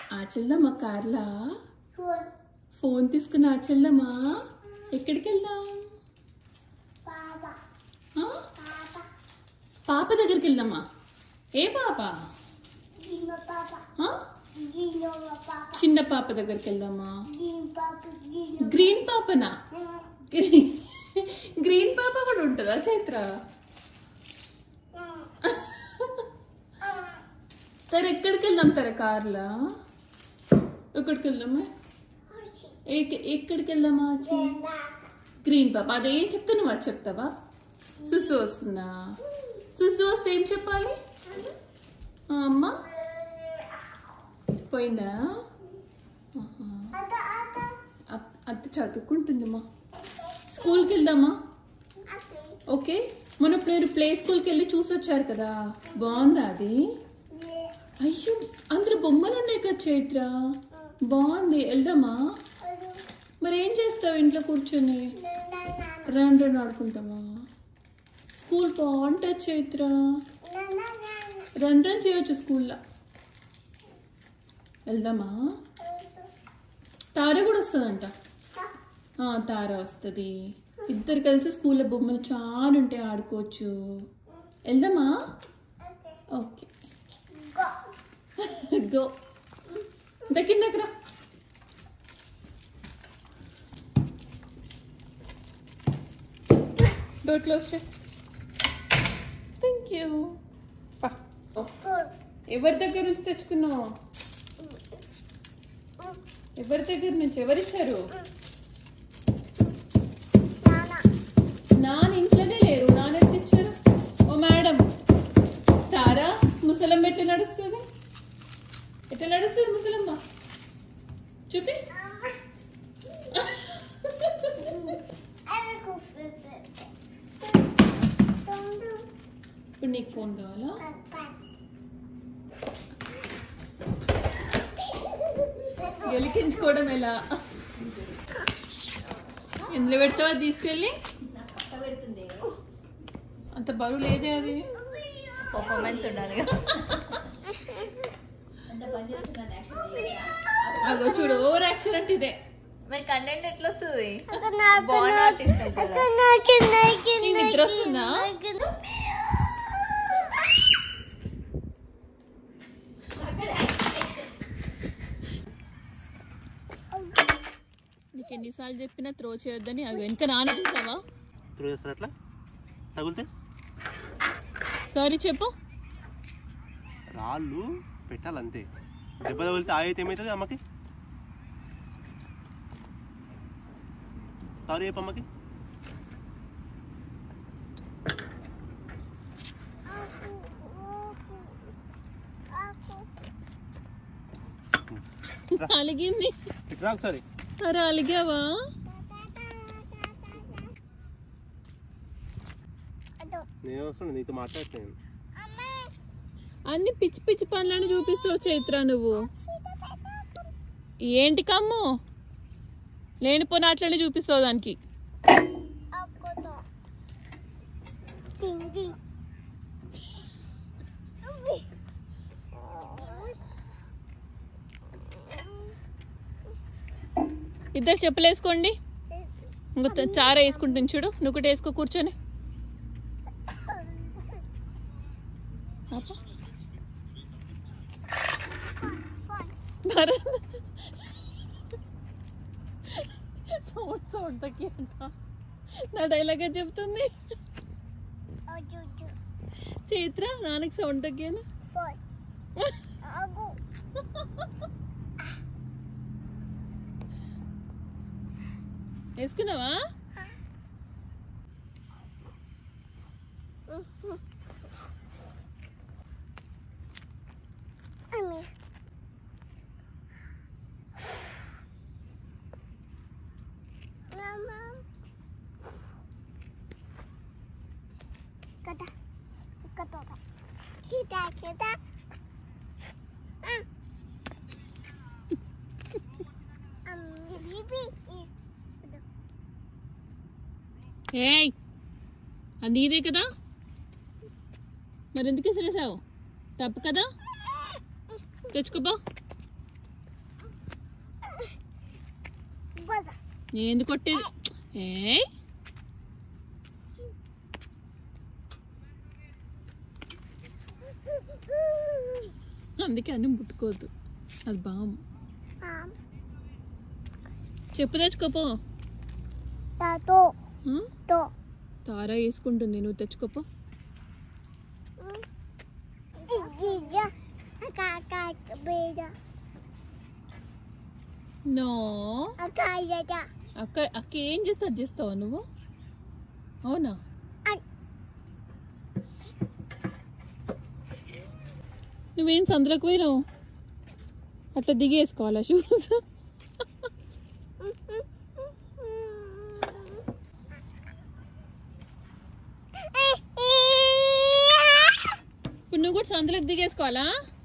ఆచెల్దామా కార్లా phone తీసుకుని ఆచెల్దామా ఎక్కడికి వెళ్దాం ఆ? పాప దగ్గరికి వెళ్దామా ఏ పాప ఆ? చిన్న పాప దగ్గరికి వెళ్దామా గ్రీన్ పాపనా గ్రీ- గ్రీన్ పాప కూడా ఉంటుందా చైత్ర సరే ఎక్కడికి వెళ్దాం తర కార్లా ఎక్కడికి వెళ్దామా ఏ- ఎక్కడికి వెళ్దామా చి? గ్రీన్ పాప అదేం చెప్తున్నావు అది చెప్తావా సుసు వస్తుందా సుసు వస్తే ఏం చెప్పాలి ఆ, అమ్మా పోయిందా ఆహా. అత్- అత్త చదువుకుంటుందమ్మా స్కూల్కి వెళ్దామా ఓకే మొన్న మీరు ప్లే స్కూల్కి వెళ్ళి చూసి వచ్చారు కదా బాగుందా అది అయ్యో అందరు బొమ్మలు ఉన్నాయి కదా చైత్ర బాగుంది వెళ్దామా మరి ఏం చేస్తావు ఇంట్లో కూర్చొని రెండు రెండు ఆడుకుంటావా స్కూల్ బాగుంటుంది చైత్ర రెండు రెండు చేయొచ్చు స్కూల్లో వెళ్దామా తార కూడా వస్తుందంట ఆ, తార వస్తుంది ఇద్దరు కలిసి స్కూల్లో బొమ్మలు చాలా ఉంటాయి ఆడుకోవచ్చు వెళ్దామా ఓకే గో దగ్గర డోర్ క్లోజ్ చే థ్యాంక్ యూ ఎవరి దగ్గర నుంచి తెచ్చుకున్నావు ఎవరి దగ్గర నుంచి ఎవరిచ్చారు నాన్న ఇంట్లోనే లేరు నాన్న ఎట్లా ఇచ్చారు ఓ మేడం తారా ముసలమ్మ ఎట్లా నడుస్తుంది ఎట్లా నడుస్తుంది ముసలమ్మ చూపి ఇప్పుడు నీకు ఫోన్ కావాలా గెలికించుకోవడం ఎలా ఎందులో పెడతావా తీసుకెళ్ళి అంత బరువు లేదే అది పర్ఫార్మెన్స్ ఉండాలి అగో చూడు ఓవర్ యాక్షన్ అంటే ఇదే మరి కంటెంట్ ఎట్లా వస్తుంది బాగున్న ఆర్టిస్ట్ అవుతారా? నీకు నిద్ర వస్తుందా నీకు ఎన్నిసార్లు చెప్పినా త్రో చేయొద్దని అగో వెనక నాన్న చూసావా త్రూ చేస్తారు అట్లా తగిలితే సారీ చెప్పు రాళ్ళు పెట్టాలి అంతే దెబ్బ తగిలితే ఆయితే ఏమవుతుంది అమ్మకి సారీ చెప్పు అమ్మకి అలిగింది ఇట్రా ఒకసారి అరే అలిగావా నేను వస్తున్నాను నీతో మాట్లాడుతున్నాను అన్ని పిచ్చి పిచ్చి పనులను చూపిస్తావు చైత్ర నువ్వు ఏంటి కమ్ము లేనిపోయిన అట్లనే చూపిస్తావు దానికి ఇద్దరు చెప్పులు వేసుకోండి ఇంకో చార వేసుకుంటుంది చూడు నువ్వు కూడా వేసుకో కూర్చొని ఆపు. భరత్ సౌండ్ సౌండ్ తగ్గి అంట నా డైలాగే చెప్తుంది చైత్ర నాన్నకి సౌండ్ తగ్గాను వేసుకున్నావా Kita kita. Um, bibi. ఏయ్ అది నీదే కదా మరి ఎందుకు విసిరేసావు తప్పు కదా తెచ్చుకోబా ఏంది కొట్టేది ఏ అందుకే అన్ని ముట్టుకోవద్దు అది బామ్ చెప్పు తెచ్చుకోపో తాతో ఆ? తో తారా వేసుకుంటుంది నువ్వు తెచ్చుకోపో జిజ అకాక బేద నో అకాయట అక్క అక్క ఏం చేస్తే అది చేస్తావా నువ్వు అవునా నువ్వేం సందులోకి పోయినావు అట్లా దిగేసుకోవాలా షూస్ ఇప్పుడు నువ్వు కూడా సందులోకి దిగేసుకోవాలా